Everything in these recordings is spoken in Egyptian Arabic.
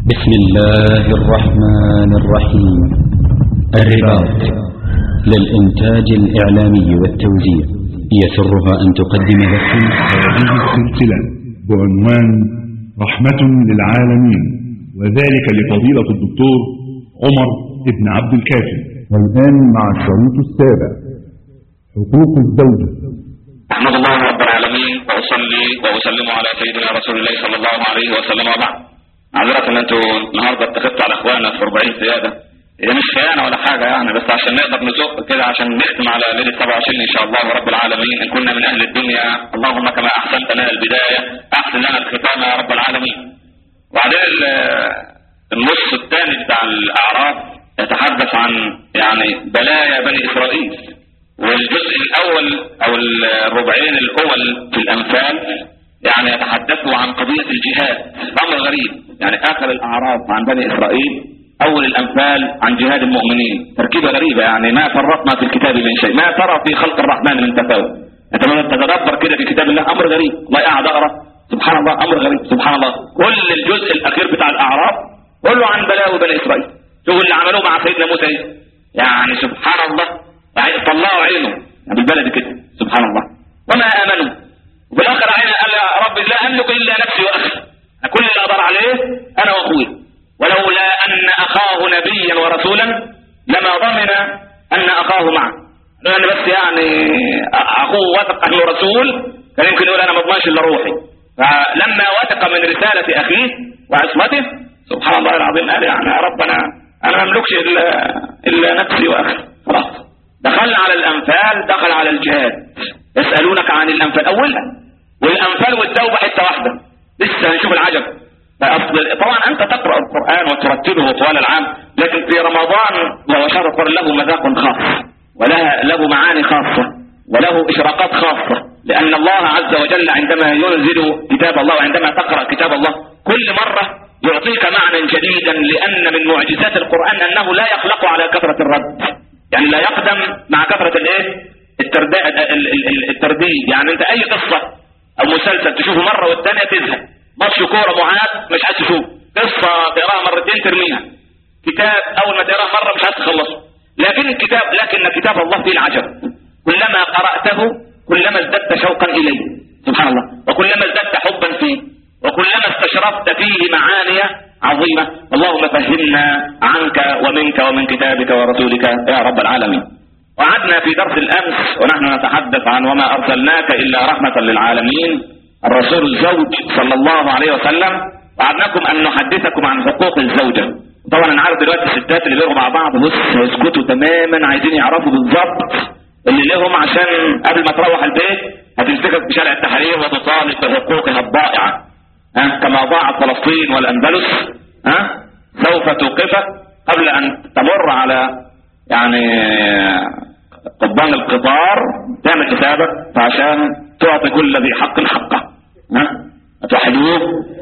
بسم الله الرحمن الرحيم الرباط للإنتاج الإعلامي والتوزيع يسرها أن تقدم لكم هذه السلسلة بعنوان رحمة للعالمين وذلك لفضيلة الدكتور عمر بن عبد الكافي والآن مع الشريط السابع حقوق الزوجة أحمد الله رب العالمين وأصلي وأسلم على سيدنا رسول الله صلى الله عليه وسلم وبعد معذرة ان انتوا النهارده اتخذتوا على اخواننا في 40 زياده هي مش خيانه ولا حاجه يعني بس عشان نقدر نزق كده عشان نختم على ليله 27 ان شاء الله رب العالمين ان كنا من اهل الدنيا اللهم كما احسنت لنا البدايه احسن لنا الختام يا رب العالمين. وبعدين ال- النص الثاني بتاع الاعراف يتحدث عن يعني بلايا بني اسرائيل والجزء الاول او الربعين الاول في الامثال يعني يتحدثوا عن قضيه الجهاد امر غريب يعني اخر الاعراف عن بني اسرائيل اول الامثال عن جهاد المؤمنين تركيبه غريبه يعني ما فرطنا في الكتاب من شيء ما ترى في خلق الرحمن من تفاوت انت لما تتدبر كده في كتاب الله امر غريب الله قاعد اقرا سبحان الله امر غريب سبحان الله كل الجزء الاخير بتاع الاعراف كله عن بلاوي بني اسرائيل شوفوا اللي عملوه مع سيدنا موسى ايه يعني سبحان الله يعني طلعوا عينه يعني بالبلد كده سبحان الله وما امنوا وفي الاخر عين قال يا رب لا املك الا نفسي واخي كل اللي اقدر عليه انا واخوي ولولا ان اخاه نبيا ورسولا لما ضمن ان اخاه معه لان بس يعني اخوه وثق انه رسول كان يمكن يقول انا ما اضمنش الا روحي فلما وثق من رساله اخيه وعصمته سبحان الله العظيم قال يعني يا رب انا انا ما املكش الا الا نفسي واخي خلاص دخل على الانفال دخل على الجهاد يسالونك عن الانفال اولها والانفال والتوبه حته واحده لسه هنشوف العجب فأصل طبعا انت تقرا القران وترتله طوال العام لكن في رمضان وهو شهر القران له مذاق خاص ولها له معاني خاصه وله اشراقات خاصه لان الله عز وجل عندما ينزل كتاب الله وعندما تقرا كتاب الله كل مره يعطيك معنى جديدا لان من معجزات القران انه لا يخلق على كثره الرد يعني لا يقدم مع كثره الايه الترداد ال- ال- ال- الترديد يعني انت اي قصه او مسلسل تشوفه مره والثانيه تزهق ماتش كوره معاد مش عايز تشوفه قصه تقراها مرتين ترميها كتاب اول ما تقراه مره مش عايز تخلصه لكن الكتاب لكن كتاب الله فيه العجب كلما قراته كلما ازددت شوقا اليه سبحان الله وكلما ازددت حبا فيه وكلما استشرفت فيه معاني عظيمه اللهم فهمنا عنك ومنك ومن كتابك ورسولك يا رب العالمين وعدنا في درس الامس ونحن نتحدث عن وما ارسلناك الا رحمه للعالمين الرسول الزوج صلى الله عليه وسلم وعدناكم ان نحدثكم عن حقوق الزوجه طبعا انا عارف دلوقتي الستات اللي بيقروا مع بعض بص هيسكتوا تماما عايزين يعرفوا بالظبط اللي لهم عشان قبل ما تروح البيت هتمسكك بشارع التحرير وتطالب بحقوقها الضائعه ها كما ضاعت فلسطين والاندلس ها سوف توقفك قبل ان تمر على يعني قضبان القطار تعمل حسابك فعشان تعطي كل ذي حق حقه ها توحدوه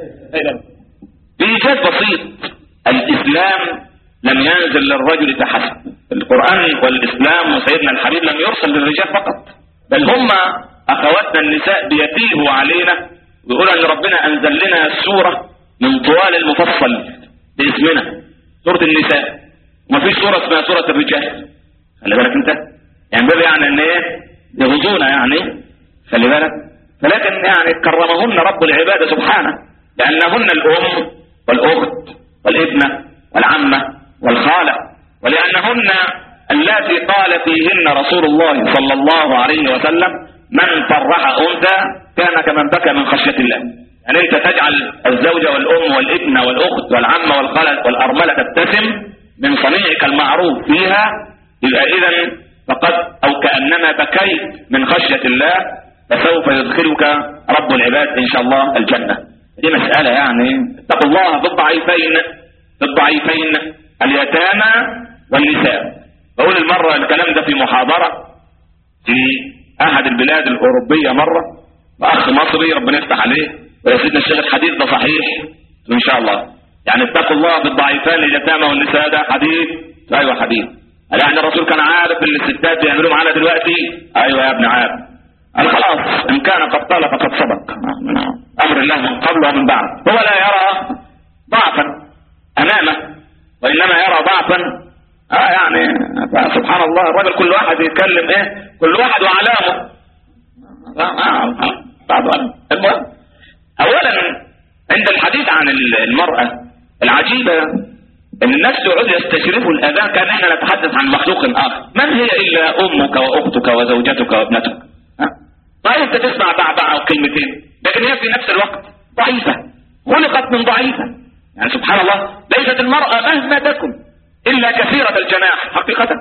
بإيجاز بسيط الإسلام لم ينزل للرجل فحسب القرآن والإسلام وسيدنا الحبيب لم يرسل للرجال فقط بل هم أخواتنا النساء بيتيهوا علينا ويقولوا أن ربنا أنزل لنا سورة من طوال المفصل باسمنا سورة النساء ومفيش سورة اسمها سورة الرجال خلي بالك انت يعني بيبقى يعني ان ايه يغزونا يعني خلي بالك فلكن يعني كرمهن رب العباد سبحانه لانهن الام والاخت والابنه والعمه والخاله ولانهن اللاتي قال فيهن رسول الله صلى الله عليه وسلم من فرح انثى كان كمن بكى من خشيه الله يعني انت تجعل الزوجه والام والابنه والاخت والعمه والخاله والارمله تبتسم من صنيعك المعروف فيها يبقى اذا فقد او كانما بكيت من خشيه الله فسوف يدخلك رب العباد ان شاء الله الجنه دي مساله يعني اتقوا الله بالضعيفين بالضعيفين اليتامى والنساء بقول المره الكلام ده في محاضره في احد البلاد الاوروبيه مره واخ مصري ربنا يفتح عليه ويا سيدنا الشيخ الحديث ده صحيح ان شاء الله يعني اتقوا الله بالضعيفان اليتامى والنساء ده حديث ايوه حديث قال يعني الرسول كان عارف اللي الستات بيعملوا معانا دلوقتي ايوه يا ابن عارف قال خلاص ان كان قد قال فقد صدق من امر الله من قبل ومن بعد هو لا يرى ضعفا ضعفا اه يعني سبحان الله الراجل كل واحد يتكلم ايه كل واحد وعلامه آه، آه، آه، بعض المهم اولا عند الحديث عن المرأة العجيبة ان الناس يقعدوا يستشرفوا الاذان كان احنا نتحدث عن مخلوق اخر من هي الا امك واختك وزوجتك وابنتك ها؟ طيب انت تسمع بعبع او كلمتين لكن هي في نفس الوقت ضعيفة خلقت من ضعيفة يعني سبحان الله ليست المرأة مهما تكن الا كثيرة الجناح حقيقة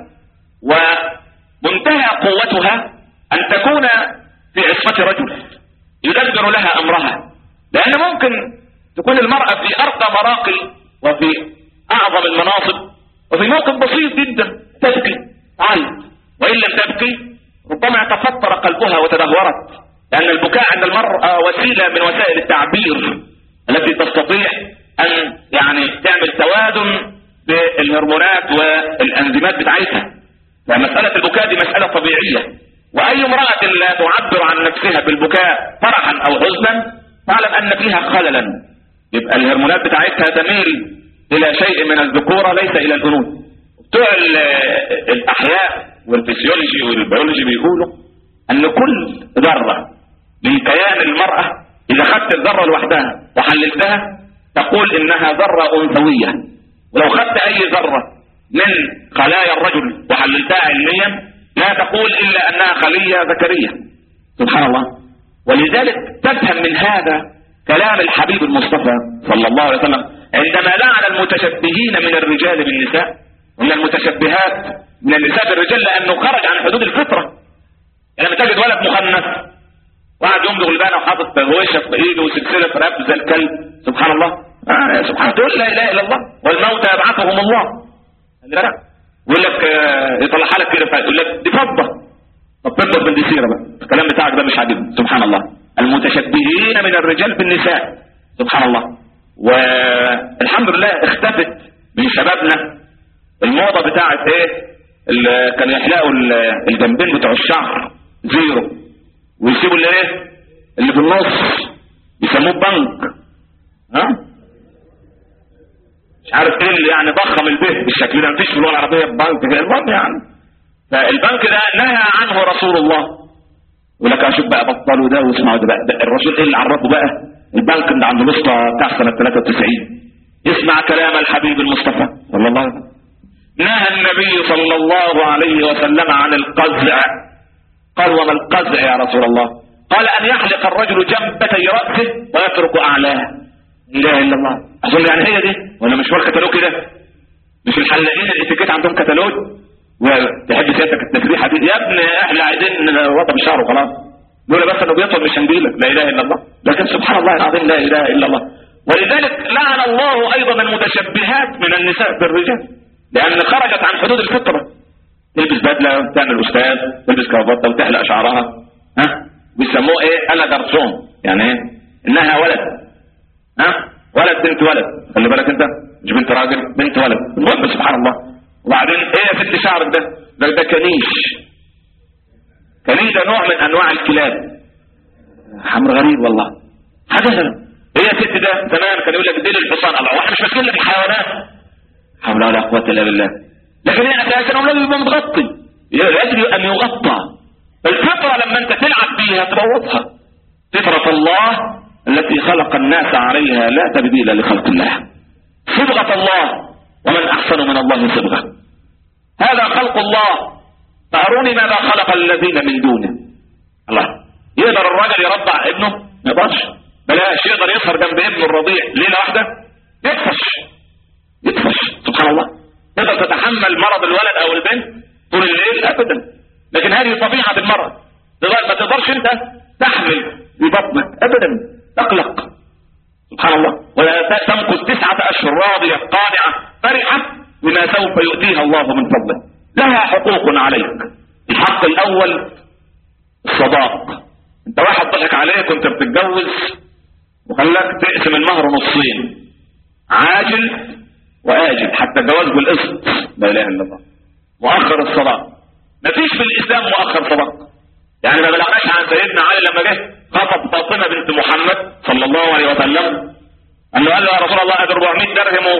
ومنتهى قوتها ان تكون في عصمة رجل يدبر لها امرها لان ممكن تكون المرأة في ارقى مراقي وفي اعظم المناصب وفي موقف بسيط جدا تبكي تعيط وان لم تبكي ربما تفطر قلبها وتدهورت لان البكاء عند المرأة وسيلة من وسائل التعبير التي تستطيع ان يعني تعمل توازن بالهرمونات والانزيمات بتاعتها فمسألة البكاء دي مسألة طبيعية واي امرأة لا تعبر عن نفسها بالبكاء فرحا او حزنا تعلم ان فيها خللا يبقى الهرمونات بتاعتها تميل الى شيء من الذكورة ليس الى الانوث بتوع الاحياء والفسيولوجي والبيولوجي بيقولوا ان كل ذرة من كيان المرأة اذا خدت الذرة لوحدها وحللتها تقول انها ذرة انثوية ولو خدت اي ذرة من خلايا الرجل وحللتها علميا لا تقول الا انها خلية ذكرية سبحان الله ولذلك تفهم من هذا كلام الحبيب المصطفى صلى الله عليه وسلم عندما لعن المتشبهين من الرجال بالنساء ومن المتشبهات من النساء بالرجال لانه خرج عن حدود الفطرة يعني لما تجد ولد مخنث وقعد يمضغ البانه وحاطط غويشه في ايده وسلسله في رقبته زي الكلب سبحان الله آه سبحان تقول لا اله الا الله والموتى يبعثهم الله خلي بالك يقول لك آه يطلعها لك كده يقول لك دي فضه طب تفضل من دي سيره بقى الكلام بتاعك ده مش عاجبني سبحان الله المتشبهين من الرجال بالنساء سبحان الله والحمد لله اختفت من شبابنا الموضه بتاعت ايه اللي كانوا يحلقوا الجنبين بتوع الشعر زيرو ويسيبوا اللي ايه اللي في النص يسموه بنك ها مش عارف ايه اللي يعني ضخم البيت بالشكل ده مفيش في اللغه العربيه بنك كده المهم يعني فالبنك ده نهى عنه رسول الله يقول لك اشوف بقى بطلوا ده واسمعوا ده بقى ده الرسول ايه اللي عرفه بقى البنك اللي عنده الوسطى بتاع سنه 93 اسمع كلام الحبيب المصطفى صلى الله عليه وسلم نهى النبي صلى الله عليه وسلم عن القزع قال وما القزع يا رسول الله قال ان يحلق الرجل جنبتي راسه ويترك اعلاه لا اله الا الله اظن يعني هي دي ولا مش هو الكتالوج كده مش الحلاقين الاتيكيت عندهم كتالوج وتحب سيادتك التسريحه دي يا ابني احنا عايزين وضع شعره خلاص لولا بس انه بيطلب مش هنجيلك لا اله الا الله لكن سبحان الله العظيم لا اله الا الله ولذلك لعن الله ايضا المتشبهات من النساء بالرجال لان خرجت عن حدود الفطره تلبس بدله تعمل استاذ تلبس كرافته وتحلق شعرها ها بيسموه ايه انا جرسون يعني ايه انها ولد ها ولد بنت ولد خلي بالك انت مش بنت راجل بنت ولد المهم سبحان الله وبعدين ايه يا ست شعرك ده ده ده كنيش كنيش ده نوع من انواع الكلاب حمر غريب والله حاجه ايه يا ست ده زمان كان يقول لك ديل الحصان الله واحنا مش ماسكين لك الحيوانات حول ولا قوه الا بالله لكن هي اساسا اولاد يبقى متغطي يجب ان يغطى الفطره لما انت تلعب بيها تبوظها فطره الله التي خلق الناس عليها لا تبديل لخلق الله صبغه الله ومن احسن من الله صبغه هذا خلق الله فاروني ماذا خلق الذين من دونه الله يقدر الراجل يرضع ابنه ما يقدرش بلاش يقدر يسهر جنب ابنه الرضيع ليله واحده يطفش يطفش سبحان الله تقدر تتحمل مرض الولد او البنت طول الليل ابدا لكن هذه طبيعه المرض ما تقدرش انت تحمل ببطنك ابدا تقلق سبحان الله ولا تمكث تسعة اشهر راضية قانعة فرحة بما سوف يؤتيها الله من فضله لها حقوق عليك الحق الاول الصداق انت واحد ضحك عليك وانت بتتجوز وخلاك تقسم المهر نصين عاجل واجل حتى الجواز بالقسط لا اله الا الله مؤخر الصداق مفيش في الاسلام مؤخر صداق يعني ما بلغناش عن سيدنا علي لما جه خطب فاطمه بنت محمد صلى الله عليه وسلم انه قال له يا رسول الله ادي 400 درهم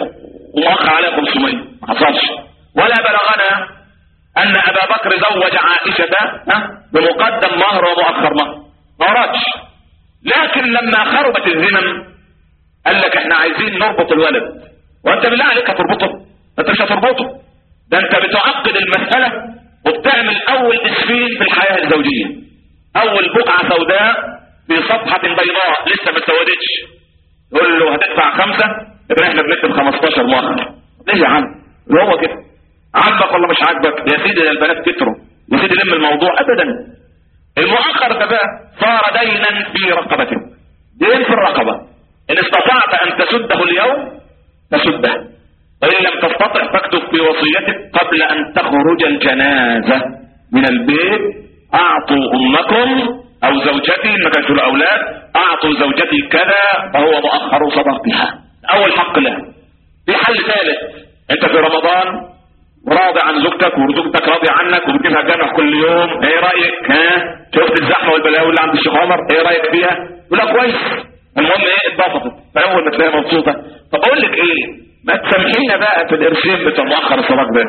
ومؤخر عليها 500 ما حصلش ولا بلغنا ان ابا بكر زوج عائشة ها بمقدم مهر ومؤخر مهر ما وردش لكن لما خربت الذمم قال لك احنا عايزين نربط الولد وانت بالله عليك هتربطه انت مش هتربطه ده انت بتعقد المسألة وبتعمل اول اسفين في الحياة الزوجية اول بقعة سوداء في صفحة بيضاء لسه ما اتسودتش يقول له هتدفع خمسة يبقى احنا بنكتب 15 مؤخر ليه يا عم هو كده عاجبك ولا مش عاجبك يا سيدي ده البنات كتروا يا سيدي لم الموضوع ابدا المؤخر ده بقى صار دينا في رقبتك دين في الرقبة ان استطعت ان تسده اليوم فسده وان لم تستطع فاكتب في وصيتك قبل ان تخرج الجنازة من البيت اعطوا امكم او زوجتي ان كانت الاولاد اعطوا زوجتي كذا فهو مؤخر صداقها اول حق لها في حل ثالث انت في رمضان وراضي عن زوجتك وزوجتك راضية عنك وبتجيبها الجامع كل يوم ايه رأيك ها شفت الزحمة والبلاوي اللي عند الشيخ عمر ايه رأيك فيها يقول لك كويس المهم ايه اتبسطت فاول ما تلاقيها مبسوطة طب اقول لك ايه ما تسامحينا بقى في القرشين بتوع مؤخر الصداق ده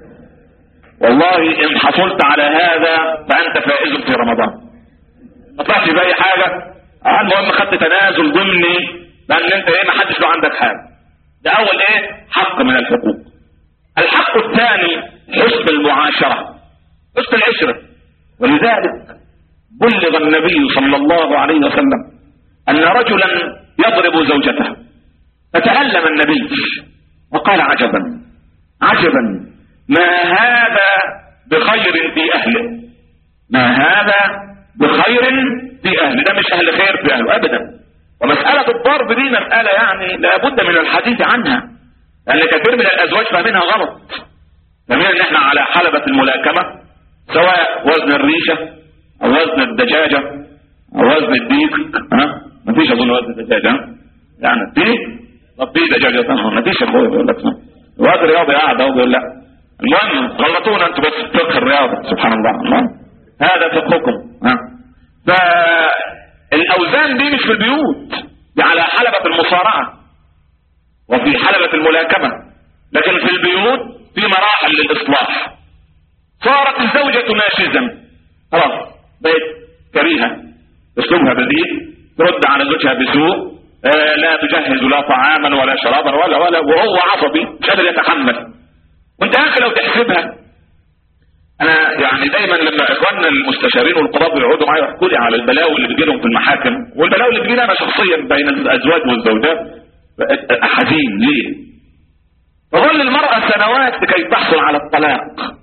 والله ان حصلت على هذا فانت فائز في رمضان ما طلعش باي حاجة اه المهم خدت تنازل ضمني لان انت ايه ما حدش له عندك حاجة ده اول ايه حق من الحقوق الحق الثاني حسن المعاشرة حسن العشرة ولذلك بلغ النبي صلى الله عليه وسلم أن رجلا يضرب زوجته فتألم النبي وقال عجبا عجبا ما هذا بخير في أهله ما هذا بخير في أهله ده مش أهل خير في أهله أبدا ومسألة الضرب دي مسألة يعني لابد من الحديث عنها لأن كثير من الأزواج فاهمينها غلط فاهمين إن إحنا على حلبة الملاكمة سواء وزن الريشة أو وزن الدجاجة أو وزن الديك ها مفيش أظن وزن الدجاجة ها؟ يعني في طب في دجاجة ثانية مفيش يا أخويا بيقول لك الواد رياضي قاعد أهو بيقول لا المهم غلطونا أنتوا بس في فقه الرياضة سبحان الله المهم هذا فقهكم ها فالأوزان دي مش في البيوت دي على حلبة المصارعة وفي حلبة الملاكمة لكن في البيوت في مراحل للإصلاح صارت الزوجة ناشزا خلاص بقت كريهة اسلوبها بذيء ترد على زوجها بسوء آه لا تجهز لا طعاما ولا شرابا ولا ولا وهو عصبي مش قادر يتحمل وانت يا اخي لو تحسبها انا يعني دايما لما اخواننا المستشارين والقضاة بيقعدوا معايا يحكوا لي على البلاوي اللي بتجي لهم في المحاكم والبلاوي اللي بتجي انا شخصيا بين الازواج والزوجات حزين ليه تظل المرأة سنوات لكي تحصل على الطلاق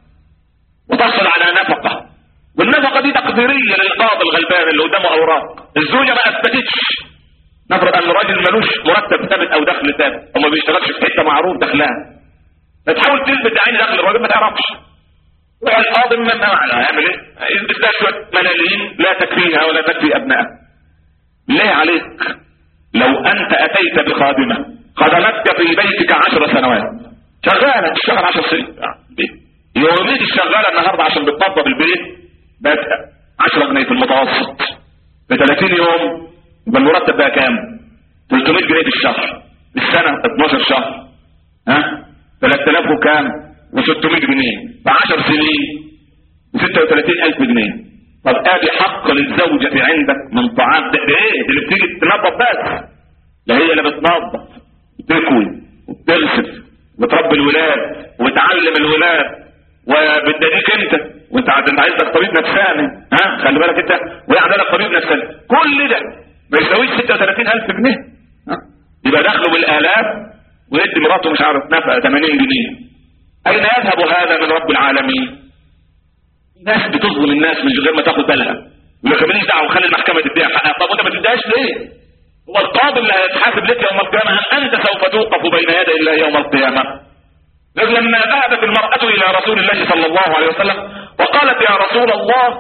وتحصل على نفقة والنفقة دي تقديرية للقاضي الغلبان اللي قدامه اوراق الزوجة ما اثبتتش نفرض ان الراجل ملوش مرتب ثابت او دخل ثابت او ما بيشتغلش في حته معروف دخلها فتحاول تثبت عين دخل الراجل ما تعرفش روح القاضي ما هيعمل ايه؟ ادها شويه ملاليم لا تكفيها ولا تكفي ابنائها بالله عليك لو انت اتيت بخادمه خدمتك في بيتك عشر سنوات شغاله تشتغل عشر سنين يومين الشغاله النهارده عشان بتنظف البيت بقت 10 جنيه في المتوسط في 30 يوم يبقى المرتب بقى كام 300 جنيه في الشهر السنه 12 شهر ها 3000 وكام و600 جنيه في 10 سنين ب 36000 جنيه طب ادي حق للزوجة عندك من طعام ده ده ايه اللي بتيجي تنظف بس لا هي اللي بتنظف بتكوي وبتغسل وتربي الولاد وتعلم الولاد وبتديك انت وانت انت عايزك طبيب نفساني ها خلي بالك انت وهي عندك طبيب نفساني كل ده ما يساويش 36000 جنيه ها يبقى دخله بالالاف ويدي مراته مش عارف نفقه 80 جنيه اين يذهب هذا من رب العالمين ناس بتظلم الناس من غير ما تاخد بالها يقول لك ماليش دعوه خلي المحكمه تديها حقها طب وانت ما تديهاش ليه؟ هو القاضي اللي هيتحاسب لك يوم القيامه هل انت سوف توقف بين يدي الله يوم القيامه؟ لما ذهبت المرأة إلى رسول الله صلى الله عليه وسلم وقالت يا رسول الله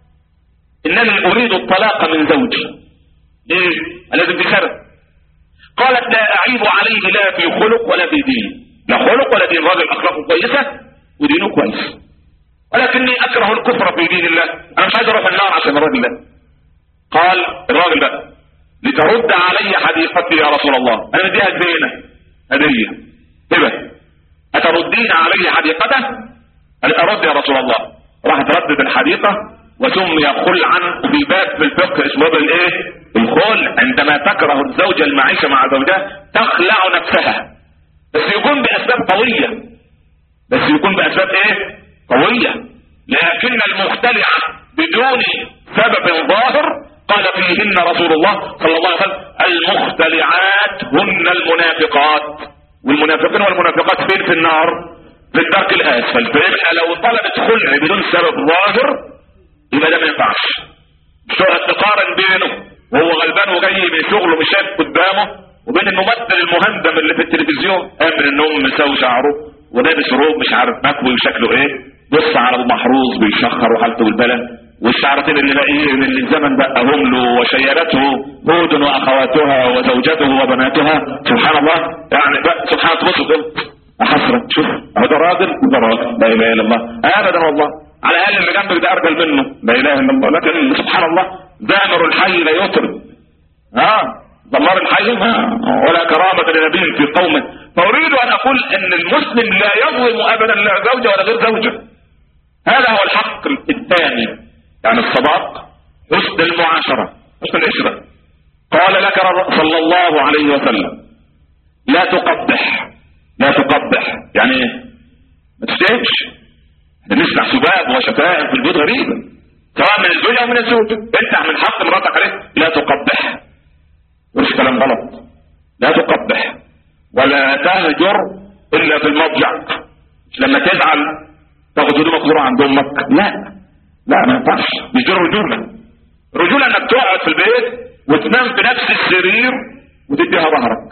إنني أريد الطلاق من زوجي ليه؟ الذي في سبب قالت لا أعيب عليه لا في خلق ولا في دين لا خلق ولا دين راجل أخلاقه كويسة ودينه كويس ولكني أكره الكفر في دين الله أنا مش عايز أروح النار عشان الراجل ده قال الراجل ده لترد علي حديقتي يا رسول الله أنا مديها جنينة هدية هبه اتردين علي حديقته قالت ارد يا رسول الله راحت ردت الحديقه وسمي خلعا في باب في الفقه اسمه باب الايه الخلع عندما تكره الزوجه المعيشه مع زوجها تخلع نفسها بس يكون باسباب قويه بس يكون باسباب ايه قويه لكن المختلعه بدون سبب ظاهر قال فيهن رسول الله صلى الله عليه وسلم المختلعات هن المنافقات والمنافقين والمنافقات فين في النار في الدرك الاسفل فيبقى لو طلبت خلع بدون سبب ظاهر يبقى ده ما ينفعش مش تقعد تقارن بينه وهو غلبان وجاي من شغله مش شايف قدامه وبين الممثل المهندم اللي في التلفزيون قام من النوم مساوي شعره ولابس روب مش عارف مكوي وشكله ايه بص على المحروس بيشخر وحالته بالبلد والشعرتين اللي باقيين اللي الزمن بقاهم له وشيرته هود واخواتها وزوجته وبناتها سبحان الله يعني بقى سبحان الله تبص كده حسرة شوف اهو ده راجل وده راجل لا اله الا الله ابدا والله على الاقل اللي جنبك ده ارجل منه لا اله الا الله لكن سبحان الله دامر الحي لا يطرد ها دمار الحي ما ولا كرامة لنبي في قومه فأريد أن أقول أن المسلم لا يظلم أبدا لا زوجة ولا غير زوجة هذا هو الحق الثاني يعني الصداق حسن المعاشرة حسن العشرة قال لك صلى الله عليه وسلم لا تقبح لا تقبح يعني ايه ما تشتمش نسمع سباب وشتائم في البيوت غريبة سواء من الزوج او من الزوج انت من حق مراتك عليه لا تقبح مش كلام غلط لا تقبح ولا تهجر الا في المضجع مش لما تزعل تاخد هدومك تروح عند امك لا لا ما ينفعش مش دي رجوله رجوله انك تقعد في البيت وتنام في نفس السرير وتديها ظهرك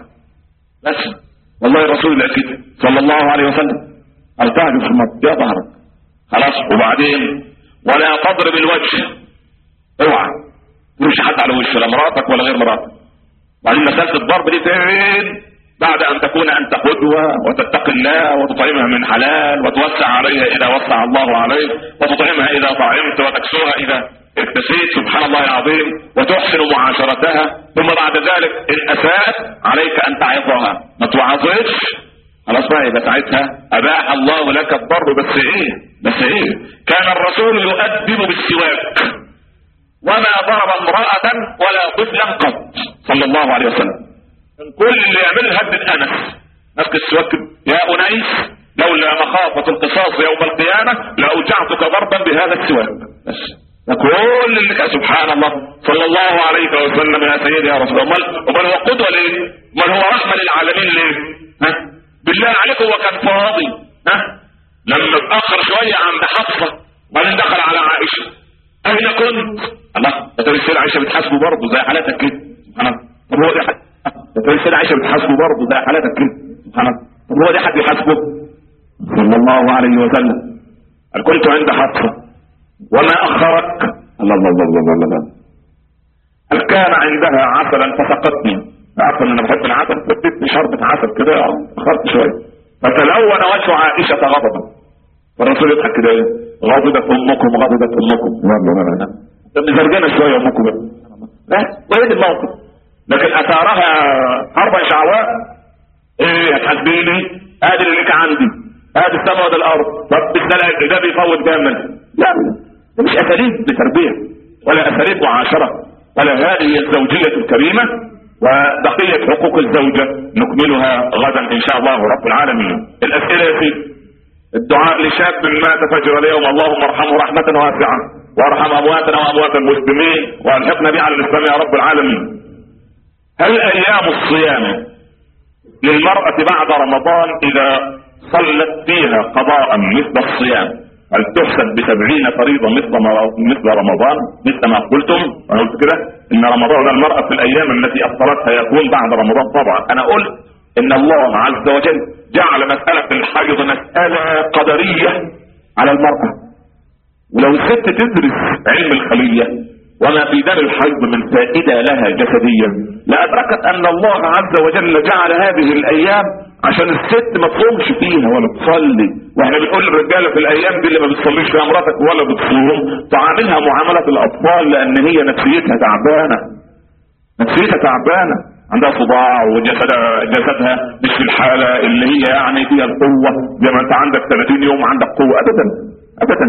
بس والله رسول الله كده صلى الله عليه وسلم ارتعد في المضجع يا ظهرك خلاص وبعدين ولا تضرب الوجه اوعى تمشي حد على وشه لا مراتك ولا غير مراتك وبعدين مسألة الضرب دي فين بعد أن تكون أنت قدوة وتتقي الله وتطعمها من حلال وتوسع عليها إذا وسع الله عليك وتطعمها إذا طعمت وتكسوها إذا اكتسيت سبحان الله العظيم وتحسن معاشرتها ثم بعد ذلك إن أساءت عليك أن تعظها ما توعظتش خلاص بقى يبقى ساعتها أباح الله لك الضرب بس إيه بس إيه كان الرسول يؤدب بالسواك وما ضرب امرأة ولا طفلا قط صلى الله عليه وسلم كل اللي يعمله هدد انس مسك السواك يا انيس لولا مخافة القصاص يوم القيامة لاوجعتك ضربا بهذا السواك بس كل اللي كان سبحان الله صلى الله عليه وسلم يا سيدي يا رسول الله امال هو قدوة ليه؟ امال هو رحمة للعالمين ليه؟ ها؟ بالله عليك هو كان فاضي ها؟ لما اتأخر شوية عند حفصة بعدين دخل على عائشة أين كنت؟ الله ده السيدة عائشة بتحاسبه برضه زي حالتك كده سبحان الله طب هو ده ده السيدة عائشة بتحاسبه برضه زي حالتك كده سبحان الله طب هو ده حد يحاسبه؟ صلى الله عليه وسلم قال كنت عند حفصة وما أخرك؟ الله الله الله الله الله, الله. قال كان عندها عسلا فسقتني عارفه ان انا بحب العسل فادتني شربة عسل كده اخرت شويه فتلون وجه عائشة غضبا فالرسول يضحك كده ايه غضبت امكم غضبت امكم لا لا لا لا مزرجنه شويه امكم بس وهي دي الموقف لكن اثارها اربع شعواء ايه هتحاسبيني ادي اللي لك عندي ادي السماء وادي الارض طب بالسلام ده بيفوت جامد لا ده مش اساليب لتربيه ولا اساليب معاشره ولا هذه الزوجيه الكريمه وبقيه حقوق الزوجه نكملها غدا ان شاء الله رب العالمين الاسئله يا سيدي الدعاء لشاب مات فجر اليوم اللهم ارحمه رحمة واسعة وارحم امواتنا واموات المسلمين والحقنا به على الاسلام يا رب العالمين هل ايام الصيام للمرأة بعد رمضان اذا صلت فيها قضاء مثل الصيام هل تحسب بسبعين فريضة مثل مثل رمضان مثل ما قلتم انا قلت كده ان رمضان المرأة في الايام التي افطرتها يكون بعد رمضان طبعا انا قلت ان الله عز وجل جعل مسألة الحيض مسألة قدرية على المرأة ولو الست تدرس علم الخلية وما في دم الحيض من فائدة لها جسديا لأدركت أن الله عز وجل جعل هذه الأيام عشان الست ما تصومش فيها ولا تصلي واحنا بنقول للرجاله في الايام دي اللي ما بتصليش فيها مراتك ولا بتصوم تعاملها معامله الاطفال لان هي نفسيتها تعبانه نفسيتها تعبانه عندها صداع وجسدها جسدها مش في الحاله اللي هي يعني فيها القوه زي ما انت عندك 30 يوم عندك قوه ابدا ابدا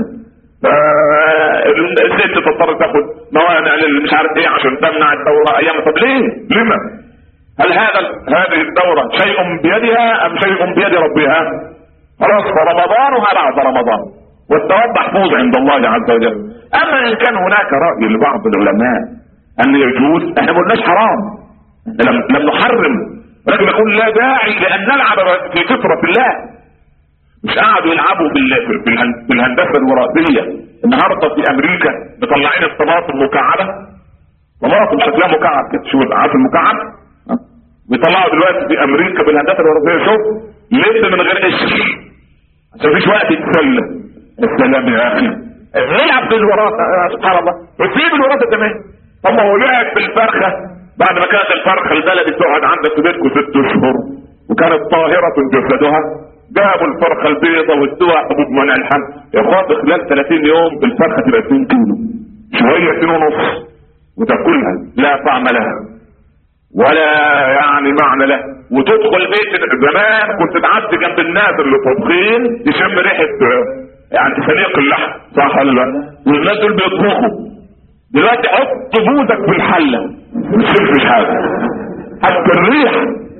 الست تضطر تاخد موانع مش عارف ايه عشان تمنع الدوره ايام طب ليه؟ لما؟ هل هذا هذه الدوره شيء بيدها ام شيء بيد ربها؟ خلاص فرمضانها بعد رمضان والثواب محفوظ عند الله عز وجل اما ان كان هناك راي لبعض العلماء ان يجوز احنا ما قلناش حرام لم لم نحرم ولكن نقول لا داعي لان نلعب في فطره الله مش قعدوا يلعبوا بالهندسه الوراثيه النهارده في امريكا مطلعين الطماطم مكعبه طماطم شكلها مكعب كده شوف عارف المكعب بيطلعوا دلوقتي في امريكا بالهندسه الوراثيه شوف لب من غير قشر عشان مفيش وقت يتسلى السلام يا اخي نلعب بالوراثه سبحان الله وسيب الوراثه كمان طب ما هو لعب بالفرخه بعد ما كانت الفرخه البلدي تقعد عندك في بيتكم ست اشهر وكانت طاهره جسدها جابوا الفرخه البيضاء وادوها حبوب منع الحمل يا اخوات خلال 30 يوم الفرخه تبقى 2 كيلو شويه 2 ونص وتاكلها لا طعم لها ولا يعني معنى له وتدخل بيت زمان كنت تعدي جنب الناس اللي طابخين تشم ريحه يعني سليق اللحم صح ولا لا؟ والناس دول بيطبخوا دلوقتي حط بوزك في الحله ما تشوفش حاجه حتى الريح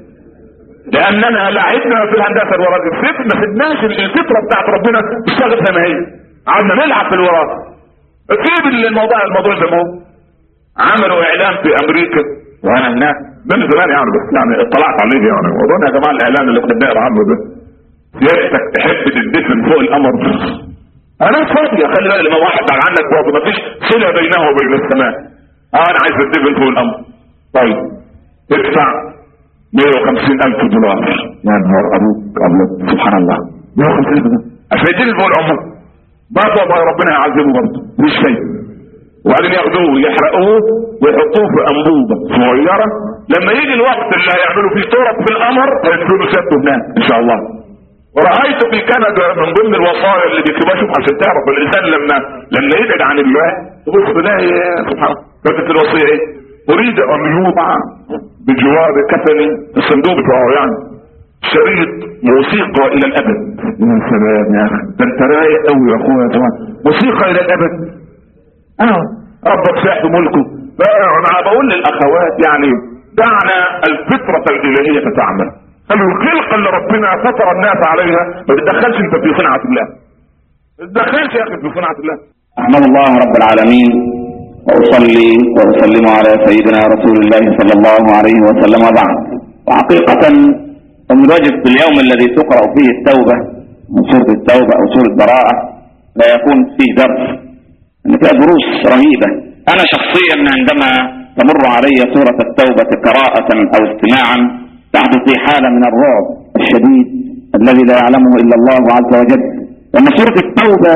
لاننا لعبنا في الهندسه الوراثيه ما سيبناش الفطره بتاعت ربنا تشتغل زي ما هي قعدنا نلعب في الوراثه سيب الموضوع الموضوع زي ما هو عملوا اعلان في امريكا وانا هناك من زمان يعني بس يعني اطلعت عليه يعني واظن يا جماعه الاعلان اللي كنا بنقرا عنه ده سيادتك تحب تدفن فوق القمر انا فاضي خلي بالك لما واحد بعد عنك فاضي مفيش صله بينه وبين السماء اه انا عايز اتدفن فوق القمر طيب ادفع 150 الف دولار يا نهار ابوك ابيض سبحان الله 150 الف دولار عشان يدفن فوق القمر برضه ما ربنا يعذبه برضه مش شيء وبعدين ياخدوه يحرقوه ويحطوه في انبوبه صغيره لما يجي الوقت اللي هيعملوا فيه تراب في القمر هيدفنوا سيادته هناك ان شاء الله ورأيت في كندا من ضمن الوصايا اللي بيكتبوها شوف عشان تعرف الانسان لما لما يبعد عن الله تبص تلاقي سبحان الله كانت الوصيه ايه؟ اريد ان يوضع بجوار كفني الصندوق بتاعه يعني شريط موسيقى الى الابد يا سلام يا اخي ده انت رايق قوي يا اخويا زمان موسيقى الى الابد اه ربك سيحب ملكه انا بقول للاخوات يعني دعنا الفطرة الالهية تعمل خلوا الخلقة اللي ربنا فطر الناس عليها ما تتدخلش انت في صنعة الله ما تتدخلش يا اخي في صنعة الله احمد الله رب العالمين واصلي واسلم على سيدنا رسول الله صلى الله عليه وسلم وبعد وحقيقة ومن واجب اليوم الذي تقرأ فيه التوبة من سورة التوبة او سورة براءة لا يكون فيه درس ان فيها دروس رهيبة انا شخصيا عندما تمر علي سورة التوبة قراءة او استماعا تحدث لي حالة من الرعب الشديد الذي لا يعلمه الا الله عز وجل لان سورة التوبة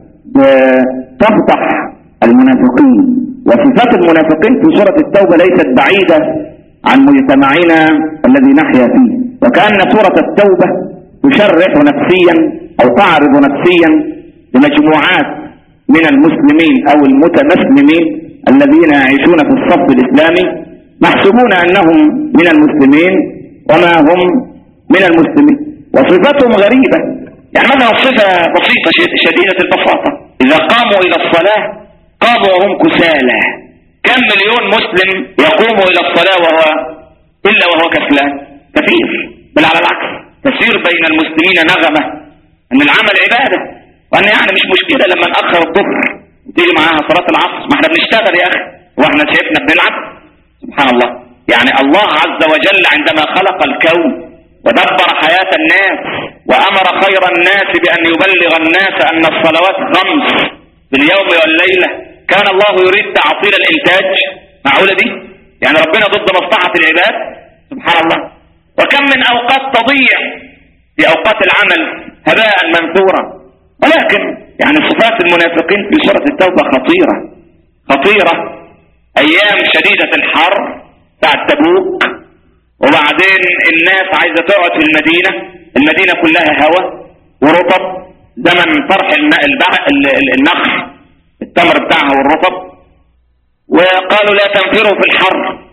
تفضح المنافقين وصفات المنافقين في سورة التوبة ليست بعيدة عن مجتمعنا الذي نحيا فيه وكأن سورة التوبة تشرح نفسيا او تعرض نفسيا لمجموعات من المسلمين او المتمسلمين الذين يعيشون في الصف الاسلامي محسوبون انهم من المسلمين وما هم من المسلمين وصفاتهم غريبة يعني مثلا صفة بسيطة شديدة البساطة اذا قاموا الى الصلاة قاموا وهم كسالى كم مليون مسلم يقوم الى الصلاة وهو الا وهو كسلان كثير بل على العكس تسير بين المسلمين نغمة ان العمل عبادة وان يعني مش مشكلة لما نأخر الظهر وتيجي معاها صلاة العصر ما احنا بنشتغل يا اخي واحنا شايفنا بنلعب سبحان الله يعني الله عز وجل عندما خلق الكون ودبر حياة الناس وامر خير الناس بان يبلغ الناس ان الصلوات خمس في اليوم والليلة كان الله يريد تعطيل الانتاج معقولة دي يعني ربنا ضد مصلحة العباد سبحان الله وكم من اوقات تضيع في اوقات العمل هباء منثورا ولكن يعني صفات المنافقين في سورة التوبة خطيرة خطيرة ايام شديدة الحر ساعة تبوك وبعدين الناس عايزة تقعد في المدينة المدينة كلها هواء ورطب زمن طرح النخل التمر بتاعها والرطب وقالوا لا تنفروا في الحر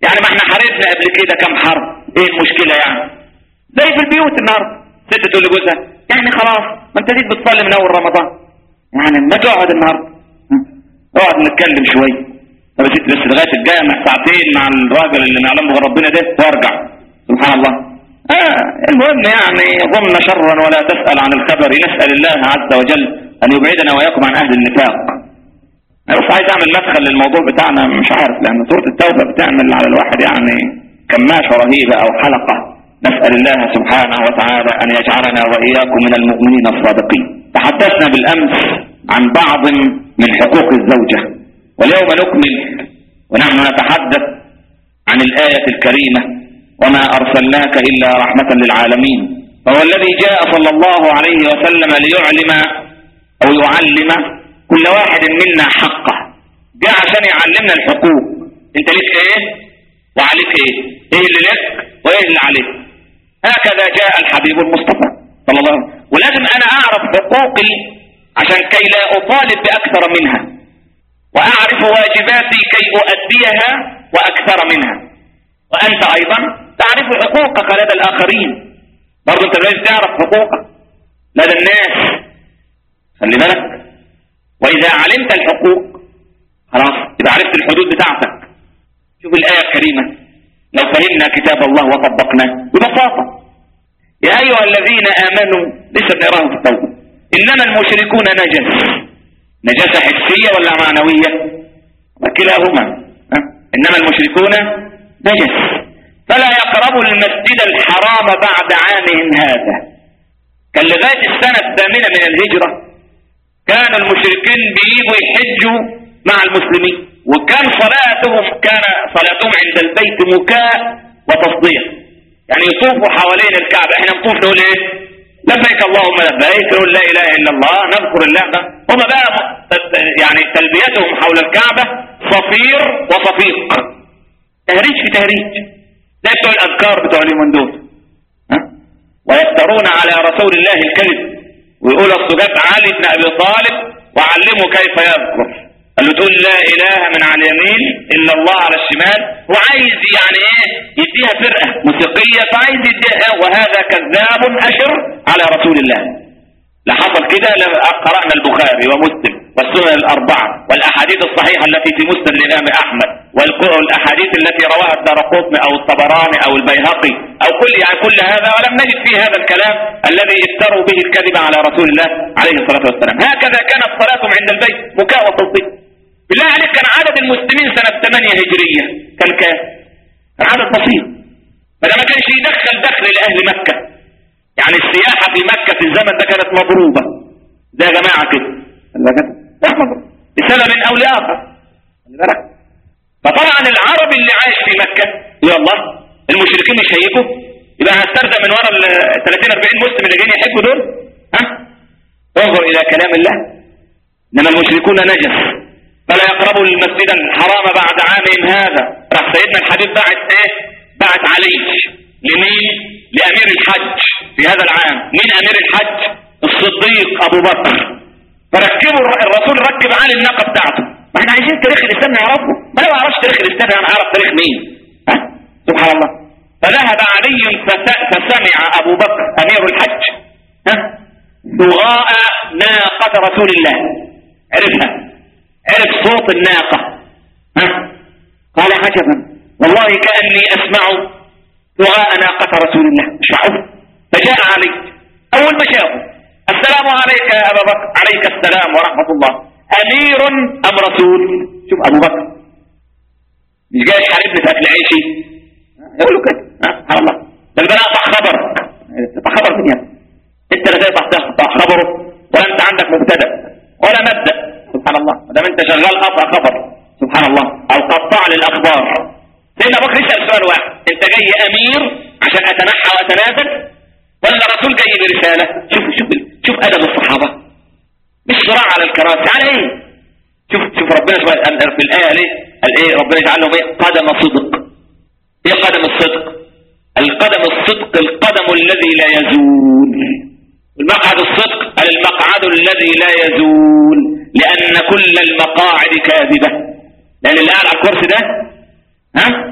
يعني ما احنا حاربنا قبل كده كم حرب ايه المشكلة يعني زي في البيوت النهارده ست تقول لجوزها يعني خلاص ما انت جيت بتصلي من اول رمضان يعني ما تقعد النهارده ها؟ اقعد نتكلم شويه طب يا ست بس لغايه الجامع ساعتين مع الراجل اللي نعلم به ربنا ده وارجع سبحان الله آه المهم يعني ظن شرا ولا تسأل عن الخبر نسأل الله عز وجل أن يبعدنا وإياكم عن أهل النفاق أنا بس عايز أعمل مدخل للموضوع بتاعنا مش عارف لأن سورة التوبة بتعمل على الواحد يعني كماشة رهيبة أو حلقة نسأل الله سبحانه وتعالى أن يجعلنا وإياكم من المؤمنين الصادقين تحدثنا بالأمس عن بعض من حقوق الزوجة واليوم نكمل ونحن نتحدث عن الآية الكريمة وما أرسلناك إلا رحمة للعالمين فهو الذي جاء صلى الله عليه وسلم ليعلم أو يعلم كل واحد منا حقه جاء عشان يعلمنا الحقوق انت ليك ايه وعليك ايه ايه اللي لك وايه اللي عليك هكذا جاء الحبيب المصطفى صلى الله عليه وسلم ولازم انا اعرف حقوقي عشان كي لا اطالب باكثر منها واعرف واجباتي كي اؤديها واكثر منها وانت ايضا تعرف حقوقك لدى الاخرين برضه انت لازم تعرف حقوقك لدى الناس خلي بالك واذا علمت الحقوق خلاص يبقى عرفت الحدود بتاعتك شوف الايه الكريمه لو فهمنا كتاب الله وطبقناه ببساطه يا ايها الذين امنوا لسه بنقراها في التوبه انما المشركون نجس نجاسه حسيه ولا معنويه وكلاهما ها؟ انما المشركون نجس فلا يقربوا المسجد الحرام بعد عامهم هذا كان لغايه السنه الثامنه من الهجره كان المشركين بييجوا يحجوا مع المسلمين وكان صلاتهم كان صلاتهم عند البيت مكاء وتصديق يعني يطوفوا حوالين الكعبة احنا نطوف نقول ايه لبيك اللهم لبيك نقول لا اله الا الله نذكر الله ده هم بقى يعني تلبيتهم حول الكعبة صفير وصفيق تهريج في تهريج زي بتوع الاذكار بتوع اليومين دول ها ويفترون على رسول الله الكذب ويقول الصجاة علي بن ابي طالب وعلمه كيف يذكر قال له تقول لا اله من على اليمين الا الله على الشمال وعايز يعني ايه يديها فرقه موسيقيه فعايز يديها وهذا كذاب اشر على رسول الله لا حصل كده قرانا البخاري ومسلم والسنن الاربعه والاحاديث الصحيحه التي في مسند الامام احمد والاحاديث التي رواها الدارقطني او الطبراني او البيهقي او كل يعني كل هذا ولم نجد فيه هذا الكلام الذي افتروا به الكذب على رسول الله عليه الصلاه والسلام هكذا كانت صلاتهم عند البيت بكاء وتصديق بالله عليك كان عدد المسلمين سنة 8 هجرية كان كام؟ كان عدد بسيط فده ما كانش يدخل دخل لأهل مكة يعني السياحة في مكة في الزمن ده كانت مضروبة ده يا جماعة كده لسبب أو لآخر خلي بالك فطبعا العرب اللي عايش في مكة يا الله المشركين مش هيجوا يبقى هسترزق من ورا ال 30 40 مسلم اللي جايين يحجوا دول ها انظر الى كلام الله انما المشركون نجس فلا يقربوا المسجد الحرام بعد عامهم هذا راح سيدنا الحبيب بعت ايه بعت علي لمين لامير الحج في هذا العام مين امير الحج الصديق ابو بكر فركبوا الرسول ركب علي الناقه بتاعته ما احنا عايزين تاريخ الاسلام نعرفه ما انا ما اعرفش تاريخ الاسلام انا اعرف تاريخ مين ها سبحان الله فذهب علي فسمع ابو بكر امير الحج ها دغاء ناقه رسول الله عرفها عرف صوت الناقة ها قال عجبا والله كأني أسمع دعاء ناقة رسول الله مش معقول فجاء علي أول ما شافه السلام عليك يا أبا بكر عليك السلام ورحمة الله أمير أم رسول شوف أبو بكر مش جاي يحاربني في أكل عيشي يقولوا كده سبحان الله ده البناء أقطع خبر أقطع خبر مين أنت اللي جاي تقطع خبره ولا أنت عندك مبتدأ ولا مبدأ سبحان الله ما دام انت شغال قطع خبر سبحان الله او قطاع للاخبار سيدنا ابو بكر يسال سؤال واحد انت جاي امير عشان اتنحى واتنازل ولا رسول جاي برساله شوف شوف شوف ادب الصحابه مش صراع على الكراسي على ايه شوف شوف ربنا سبحانه في الايه ليه قال ايه ربنا يجعل لهم ايه قدم صدق ايه قدم الصدق القدم الصدق القدم الذي لا يزول المقعد الصدق قال المقعد الذي لا يزول لأن كل المقاعد كاذبة لأن اللي قاعد على الكرسي ده ها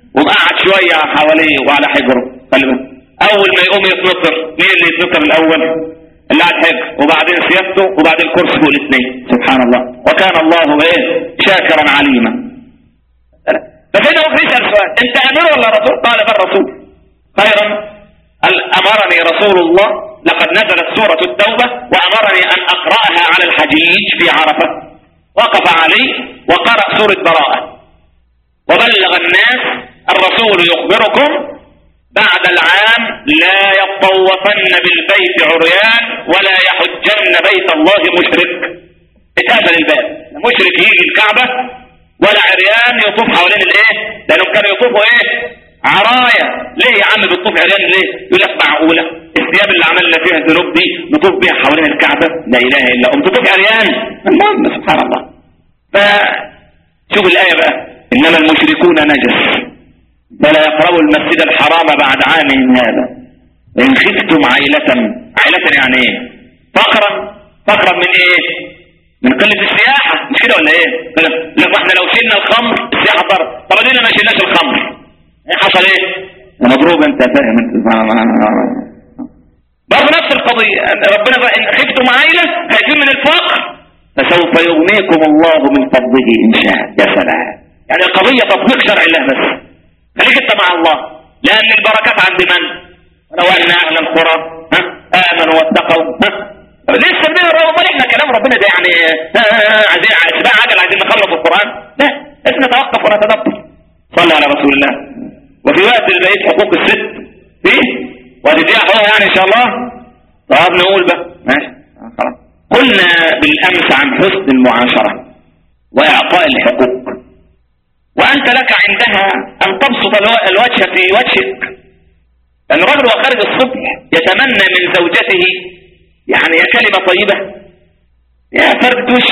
وقعد شويه حواليه وعلى حجره خلي بالك. اول ما يقوم يتنطر مين اللي يتنطر الاول اللي على الحجر وبعدين سيادته وبعدين كرسي فوق الاثنين سبحان الله وكان الله ايه شاكرا عليما فسيدنا ابو بكر يسال سؤال انت امير ولا رسول قال بل رسول خيرا قال امرني رسول الله لقد نزلت سوره التوبه وامرني ان اقراها على الحجيج في عرفه وقف علي وقرا سوره براءه وبلغ الناس الرسول يخبركم بعد العام لا يطوفن بالبيت عريان ولا يحجن بيت الله مشرك اتقفل الباب لا مشرك يجي الكعبة ولا عريان يطوف حوالين الايه لانهم كانوا يطوفوا ايه عرايا ليه يا عم بتطوف عريان ليه يقول لك معقولة الثياب اللي عملنا فيها الذنوب دي نطوف بيها حوالين الكعبة لا اله الا ام تطوف عريان المهم سبحان الله فشوف الايه بقى انما المشركون نجس فلا يقربوا المسجد الحرام بعد عامهم هذا إن خفتم عيلة عيلة يعني ايه فقرا فقرا من ايه من قلة السياحة مش كده ولا ايه لك احنا لو شلنا الخمر السياحة ضرب طب ادينا ما شلناش الخمر ايه حصل ايه مضروب انت فاهم انت برضه نفس القضية ربنا بقى ان خفتم عيلة خايفين من الفقر فسوف يغنيكم الله من فضله ان شاء يا سلام يعني القضية تطبيق شرع الله بس خليك انت مع الله لان البركات عند من ولو ان اهل القرى ها امنوا واتقوا ها لسه بين امال احنا كلام ربنا ده يعني عايزين سباع عجل عايزين نخلص القران لا لازم نتوقف ونتدبر صلى على رسول الله وفي وقت البقيه حقوق الست فيه وهتديها حقوق يعني ان شاء الله طب نقول بقى ماشي خلاص قلنا بالامس عن حسن المعاشره واعطاء الحقوق وأنت لك عندها أن تبسط الوجه في وجهك لأن الرجل وهو خارج الصبح يتمنى من زوجته يعني يا كلمة طيبة يا فرد وش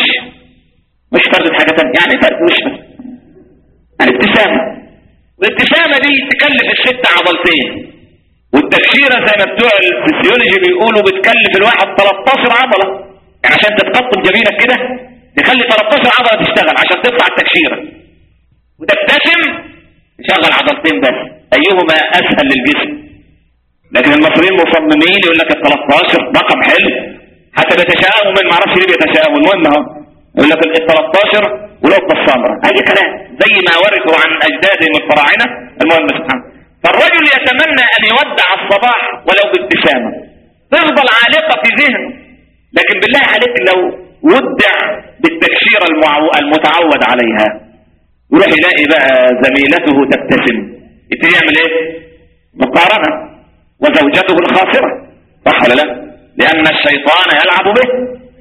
مش فرد حاجة تانية يعني فرد وش بس يعني ابتسامة والابتسامة دي تكلف الست عضلتين والتكشيرة زي ما بتوع الفسيولوجي بيقولوا بتكلف الواحد 13 عضلة يعني عشان تتقطب جبينك كده تخلي 13 عضلة تشتغل عشان تطلع التكشيرة وتبتسم تشغل عضلتين بس ايهما اسهل للجسم لكن المصريين مصممين يقول لك ال 13 رقم حلو حتى بيتشائموا من ما اعرفش ليه بيتشائموا المهم اهو يقول لك ال 13 ولقطه الصمراء اي كلام زي ما ورثوا عن اجدادهم الفراعنه المهم سبحان فالرجل يتمنى ان يودع الصباح ولو بابتسامه تفضل عالقه في ذهنه لكن بالله عليك لو ودع بالتكشيره المتعود عليها يروح يلاقي بقى زميلته تبتسم يبتدي يعمل ايه مقارنة وزوجته الخاسرة صح ولا لا لان الشيطان يلعب به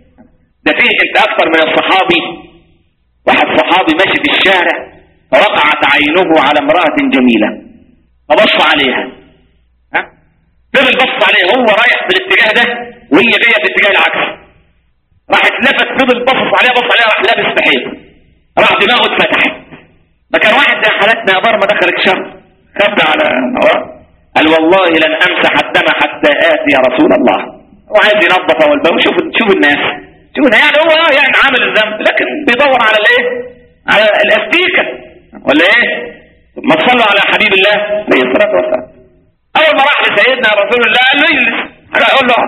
ده فيه انت اكثر من الصحابي واحد صحابي ماشي في الشارع فوقعت عينه على امرأة جميلة فبص عليها ها فضل بص عليها هو رايح في الاتجاه ده وهي جايه في الاتجاه العكس راح اتلفت فضل بص عليها بص عليها راح لابس في حيطه راح دماغه اتفتحت ده كان واحد زي حالتنا يا بار ما دخلك شر خف على هواه قال والله لن امسح الدم حتى اتي يا رسول الله وعايز ينظف اول باول شوف شوف الناس شوف يعني هو يعني عامل الذنب لكن بيدور على الايه على الاستيكه ولا ايه ما تصلوا على حبيب الله عليه الصلاه والسلام اول ما راح لسيدنا رسول الله قال له اجلس انا اقول له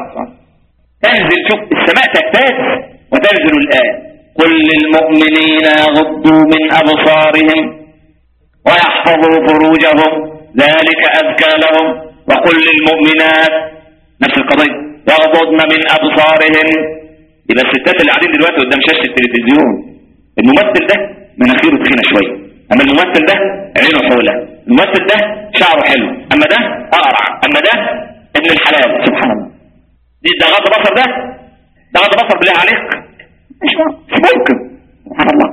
تنزل شوف السماء تهتز وتنزل الايه قل للمؤمنين يغضوا من أبصارهم ويحفظوا فروجهم ذلك أذكى لهم وقل للمؤمنات نفس القضية يغضضن من أبصارهن يبقى الستات اللي قاعدين دلوقتي قدام شاشة التلفزيون الممثل ده مناخيره تخينة شوية أما الممثل ده عينه حولة الممثل ده شعره حلو أما ده أقرع أما ده ابن الحلال سبحان الله دي ده غض بصر ده ده غض بصر بالله عليك مش ممكن سبحان الله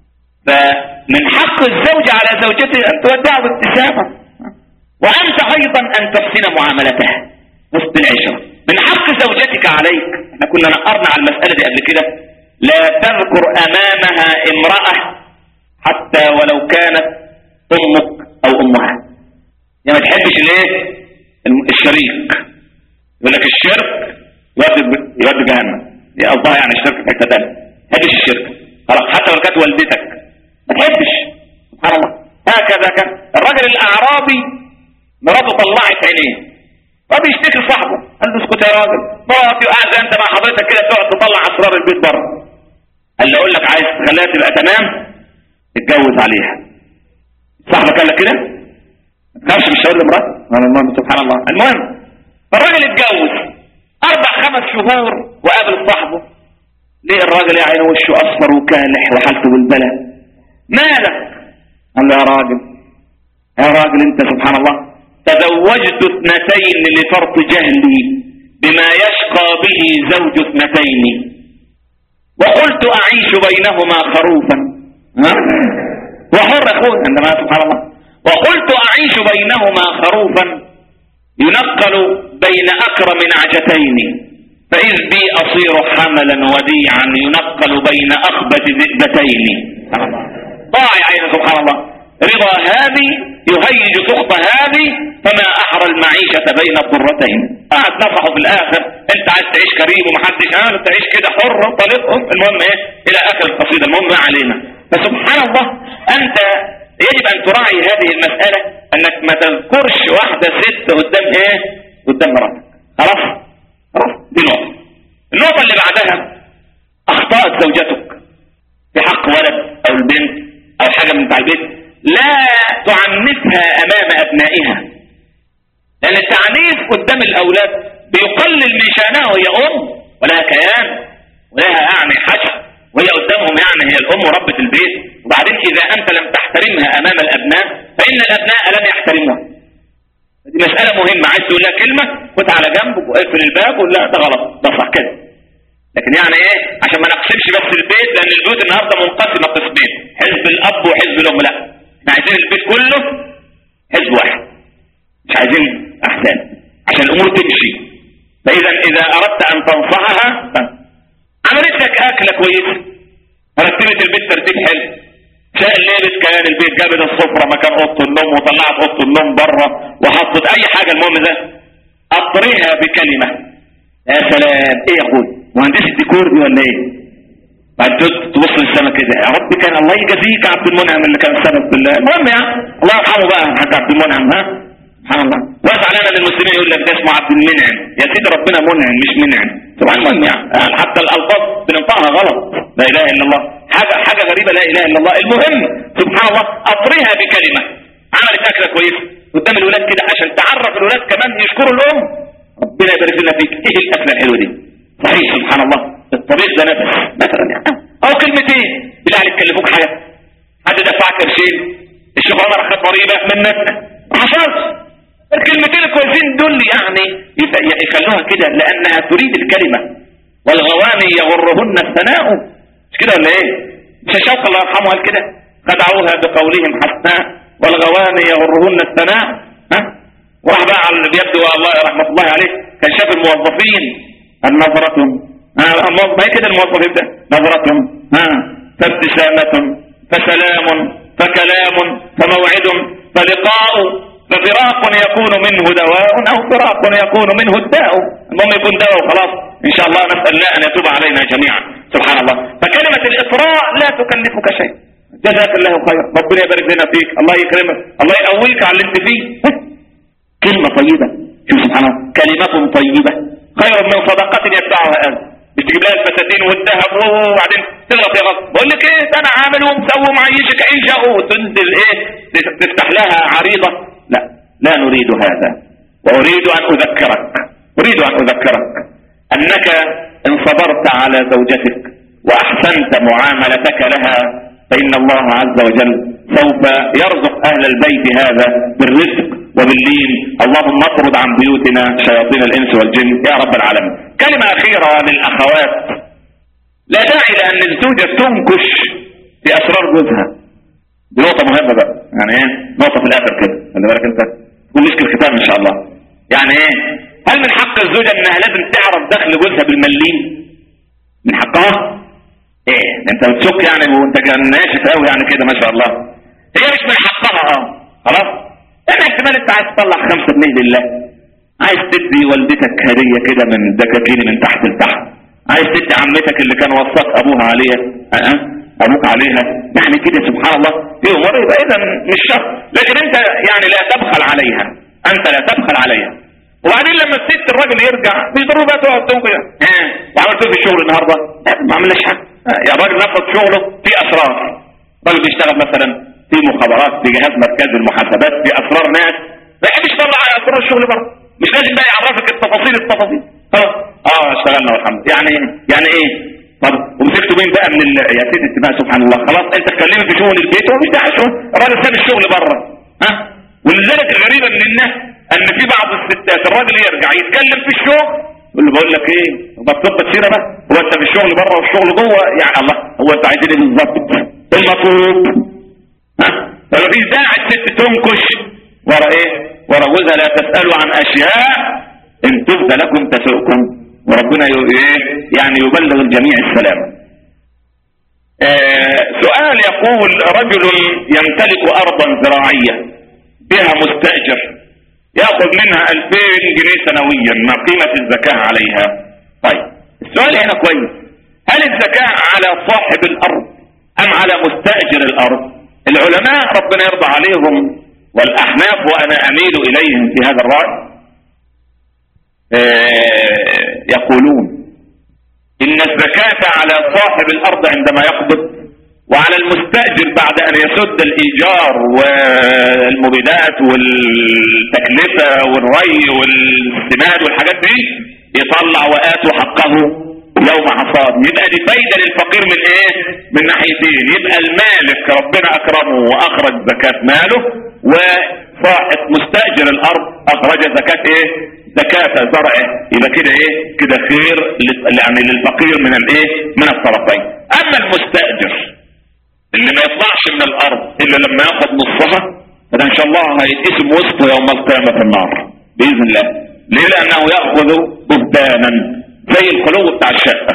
فمن حق الزوج على زوجته أن تودعه بابتسامة وأنت أيضا أن تحسن معاملتها وسط العشرة من حق زوجتك عليك احنا كنا نقرنا على المسألة دي قبل كده لا تذكر أمامها امرأة حتى ولو كانت أمك أو أمها يعني ما تحبش الايه الشريك يقول لك الشرك يودي يودي جهنم دي قصدها يعني الشرك في حته ثانيه ما تحبش الشرك خلاص حتى لو كانت والدتك ما تحبش سبحان الله هكذا كان الراجل اللي مراته طلعت عينيه فبيشتكي صاحبه قال له اسكت يا راجل مراتي وقاعده انت مع حضرتك كده تقعد تطلع اسرار البيت بره قال له اقول لك عايز تخليها تبقى تمام اتجوز عليها صاحبك قال لك كده ما تخافش مش هقول لمراتي سبحان الله سبحان الله المهم الراجل اتجوز اربع خمس شهور وقابل صاحبه ليه الراجل يا عينه وشه اصفر وكالح وحالته بالبلى مالك قال له يا راجل يا راجل انت سبحان الله تزوجت اثنتين لفرط جهلي بما يشقى به زوج اثنتين وقلت اعيش بينهما خروفا ها؟ وحر اخوه عندما سبحان الله وقلت اعيش بينهما خروفا ينقل بين اكرم نعجتين فاذ بي اصير حملا وديعا ينقل بين اخبث ذئبتين ضاع يا عين سبحان الله رضا هذه يهيج سخط هذه فما احرى المعيشة بين الضرتين قعد نصحه في الاخر انت عايز تعيش كريم ومحدش قال تعيش كده حر طلقهم المهم ايه الى اخر القصيدة المهم ما علينا فسبحان الله انت يجب ان تراعي هذه المسألة انك ما تذكرش واحدة ست قدام ايه قدام مراتك خلاص خلاص دي نقطة النقطة اللي بعدها اخطأت زوجتك في حق ولد او البنت او حاجة من بتاع البيت لا تعنفها امام ابنائها لان التعنيف قدام الاولاد بيقلل من شانها وهي ام ولها كيان ولها يعني حشر وهي قدامهم يعني هي الام وربة البيت وبعدين اذا انت لم تحترمها امام الابناء فان الابناء لم يحترموها دي مسألة مهمة عايز تقول لها كلمة كنت على جنب واقفل الباب ولا ده غلط ده صح كده لكن يعني ايه عشان ما نقسمش بس البيت لان البيوت النهارده منقسمه قسمين حزب الاب وحزب الام لا احنا عايزين البيت كله حزب واحد مش عايزين احسان عشان الامور تمشي فاذا اذا اردت ان تنصحها عملت لك اكله كويسه رتبت البيت ترتيب حلو شقلبت كيان البيت جابت السفره مكان اوضه النوم وطلعت اوضه النوم بره وحطت اي حاجه المهم ده اطريها بكلمه يا سلام ايه يا اخوي مهندس الديكور دي ولا ايه بعد تبص للسما كده يا رب كان الله يجازيك عبد المنعم اللي كان سبب بالله المهم يعني الله يرحمه بقى حتى عبد المنعم ها سبحان الله واسع لنا للمسلمين يقول لك ده اسمه عبد المنعم يا سيدي ربنا منعم مش منعم سبحان الله يعني حتى الالفاظ بننطقها غلط لا اله الا الله حاجه حاجه غريبه لا اله الا الله المهم سبحان الله اطريها بكلمه عملت اكله كويسه قدام الولاد كده عشان تعرف الولاد كمان يشكروا الام ربنا يبارك لنا فيك ايه الاكله الحلوه دي صحيح سبحان الله الطريق ده نفس مثلا يعني او كلمتين بالله عليك كلفوك حاجه حد دفعك قرشين الشيخ عمر اخذ ضريبه من نفسه ما حصلش الكلمتين الكويسين دول يعني يخلوها كده لانها تريد الكلمه والغواني يغرهن الثناء مش كده ولا ايه مش الشوق الله يرحمه قال كده خدعوها بقولهم حسناء والغواني يغرهن الثناء ها وراح بقى على اللي بيبدو الله رحمه الله عليه كان شاف الموظفين النظرة ها ما هي كده الموظفين ده نظرة ها فابتسامة فسلام فكلام فموعد فلقاء ففراق يكون منه دواء او فراق يكون منه الداء المهم يكون دواء وخلاص ان شاء الله نسأل الله ان يتوب علينا جميعا سبحان الله فكلمة الاطراء لا تكلفك شيء جزاك الله خير ربنا يبارك لنا فيك الله يكرمك الله يقويك على اللي انت فيه كلمة طيبة شوف سبحان الله كلمة طيبة خير من صدقة يتبعها أذى مش تجيب لها الفساتين والذهب وبعدين تغلط يا غلط بقول لك ايه ده انا عامل ومسوي ومعيشك عيشه وتنزل ايه تفتح لها عريضه لا لا نريد هذا واريد ان اذكرك اريد ان اذكرك انك ان صبرت على زوجتك واحسنت معاملتك لها فان الله عز وجل سوف يرزق اهل البيت هذا بالرزق وباللين اللهم اطرد عن بيوتنا شياطين الانس والجن يا رب العالمين كلمة اخيرة للاخوات لا داعي لان الزوجة تنكش في اسرار جوزها دي نقطة مهمة بقى يعني ايه نقطة في الاخر كده خلي بالك انت تكون مسك الختام ان شاء الله يعني ايه هل من حق الزوجة انها لازم تعرف دخل جوزها بالمليم من حقها ايه انت بتشك يعني وانت ناشف قوي يعني كده ما شاء الله هي مش من حقها اه خلاص يعني احتمال انت عايز تطلع خمسة جنيه لله عايز تدي والدتك هدية كده من دكاكين من تحت لتحت عايز تدي عمتك اللي كان وصاك ابوها عليها أه؟ ابوك عليها يعني كده سبحان الله في امور يبقى اذا مش شرط لكن انت يعني لا تبخل عليها انت لا تبخل عليها وبعدين لما الست الراجل يرجع مش ضروري بقى تقعد تقول كده ها وعملت ايه في الشغل النهارده؟ لا ما عملناش حاجه يا الراجل نفذ شغله في اسرار راجل بيشتغل مثلا في مخابرات في جهاز مركز المحاسبات في اسرار ناس ما يحبش يطلع على اسرار الشغل بره مش لازم بقى يعرفك التفاصيل التفاصيل خلاص اه اشتغلنا والحمد يعني ايه يعني ايه طب ومسكتوا مين بقى من ال... يا سيدي اتباع سبحان الله خلاص انت اتكلمت في شغل البيت وهو مش داعي شغل الراجل ساب الشغل بره ها ولذلك الغريبه من الناس ان في بعض الستات الراجل يرجع يتكلم في الشغل يقول له بقول لك ايه بطلت سيره بقى هو انت في الشغل بره والشغل جوه يعني الله هو انت عايزين ايه بالظبط المطلوب ها فمفيش داعي الست تنكش ورا ايه ورا جوزها لا تسالوا عن اشياء ان تبد لكم تسؤكم وربنا ايه يعني يبلغ الجميع السلام آه سؤال يقول رجل يمتلك ارضا زراعيه بها مستاجر ياخذ منها 2000 جنيه سنويا ما قيمه الزكاه عليها طيب السؤال هنا كويس هل الزكاه على صاحب الارض ام على مستاجر الارض العلماء ربنا يرضى عليهم والاحناف وانا اميل اليهم في هذا الراي يقولون إن الزكاة على صاحب الأرض عندما يقبض وعلى المستأجر بعد أن يسد الإيجار والمبيدات والتكلفة والري والسماد والحاجات دي يطلع وآتوا حقه يوم حصاد يبقى دي فايدة للفقير من ايه من ناحيتين يبقى المالك ربنا اكرمه واخرج زكاة ماله وصاحب مستأجر الارض اخرج زكاة ايه زكاة زرعه يبقى كده ايه كده خير يعني للفقير من الايه من الطرفين اما المستأجر اللي ما يطلعش من الارض الا لما ياخد نصها فده ان شاء الله هيتقسم وسطه يوم القيامة في النار باذن الله ليه لانه ياخذ بهتانا زي الخلو بتاع الشقة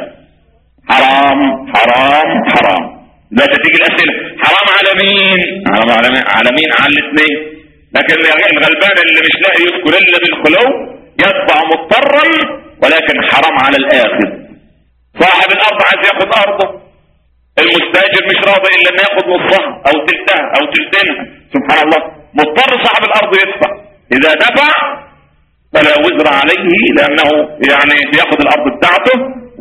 حرام حرام حرام لا تيجي الاسئلة حرام على مين حرام على مين على مين على الاثنين لكن الغلبان اللي مش لاقي يذكر الا بالخلو يتبع مضطرا ولكن حرام على الاخذ صاحب الارض عايز ياخد ارضه المستاجر مش راضي الا ان ياخد نصها او تلتها او تلتينها سبحان الله مضطر صاحب الارض يدفع اذا دفع فلا وزر عليه لانه يعني بياخد الارض بتاعته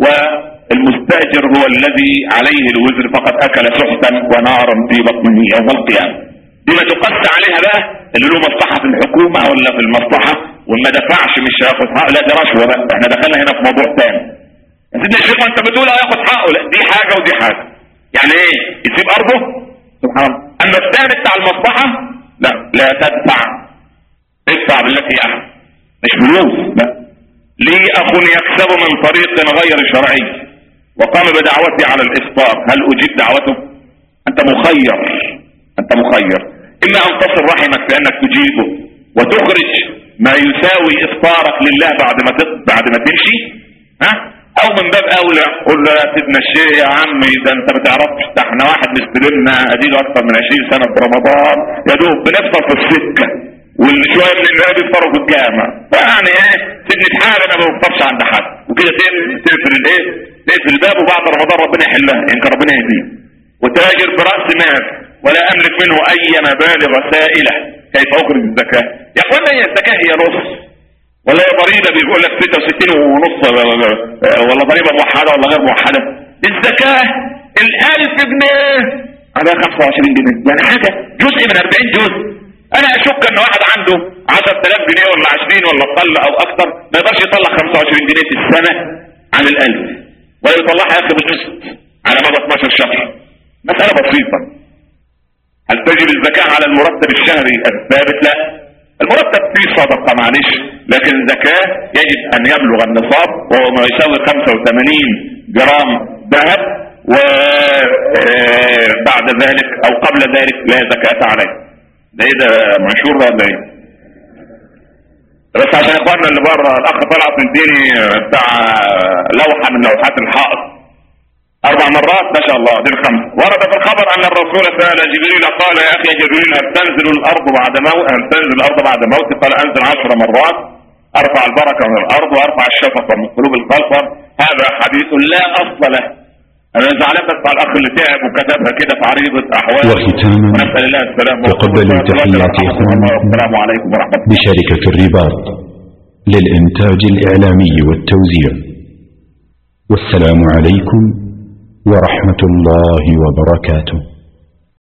والمستاجر هو الذي عليه الوزر فقد اكل سحتا ونارا في بطنه يوم القيامه بما تقص عليها بقى اللي له مصلحه في الحكومه ولا في المصلحه وما دفعش مش هياخد حقه لا دي رشوه بقى احنا دخلنا هنا في موضوع ثاني يا سيدنا الشيخ انت بتقول هياخد حقه لا دي حاجه ودي حاجه يعني ايه يسيب ارضه سبحان الله اما الثاني بتاع المصلحه لا لا تدفع ادفع بالتي احسن مش فلوس لا لي اخ يكسب من طريق غير شرعي وقام بدعوتي على الافطار هل اجيب دعوته انت مخير انت مخير اما ان تصل رحمك بانك تجيبه وتخرج ما يساوي افطارك لله بعد ما بعد ما تمشي ها او من باب اولى قول له يا سيدنا الشيخ يا عمي ده انت ما تعرفش ده احنا واحد مستلمنا اديله اكثر من 20 سنه في رمضان يا دوب بنفطر في السكه واللي شويه من الناس بيفطروا في الجامع فيعني ايه سيدني حال انا ما بفطرش عند حد وكده تقفل الايه تقفل الباب وبعد رمضان ربنا يحلها يمكن ربنا يهديه وتاجر براس مال ولا املك منه اي مبالغ سائله كيف اخرج الزكاه يا اخوانا هي الزكاه هي نص ولا هي ضريبه بيقول لك 66 ونص ولا ضريبه موحده ولا غير موحده الزكاه ال1000 جنيه على 25 جنيه يعني حاجه جزء من 40 جزء انا اشك ان واحد عنده 10000 جنيه ولا 20 ولا اقل او اكثر ما يقدرش يطلع 25 جنيه في السنه عن ال1000 ولا يطلعها يا اخي بالقسط على مدى 12 شهر مساله بسيطه هل تجب الزكاه على المرتب الشهري الثابت لا المرتب فيه صدقه معلش لكن الزكاه يجب ان يبلغ النصاب وهو ما يساوي 85 جرام ذهب وبعد ذلك او قبل ذلك لا زكاه عليه ده ايه ده منشور ولا ايه بس عشان اخواننا اللي بره الاخ طلعت مديني بتاع لوحه من لوحات الحائط اربع مرات ما شاء الله دي الخمسه ورد في الخبر ان الرسول سال جبريل قال يا اخي جبريل هل تنزل الارض بعد موت هل تنزل الارض بعد موت قال انزل عشر مرات ارفع البركه من الارض وارفع الشفقه من قلوب الخلق هذا حديث لا اصل له انا زعلان بس على الاخ اللي تعب وكتبها كده في عريضه احوال وختاما ونسال الله السلامه تقبلوا تحيات إخوانكم السلام عليكم ورحمه الله بشركة الرباط للإنتاج الإعلامي والتوزيع والسلام عليكم ورحمة الله وبركاته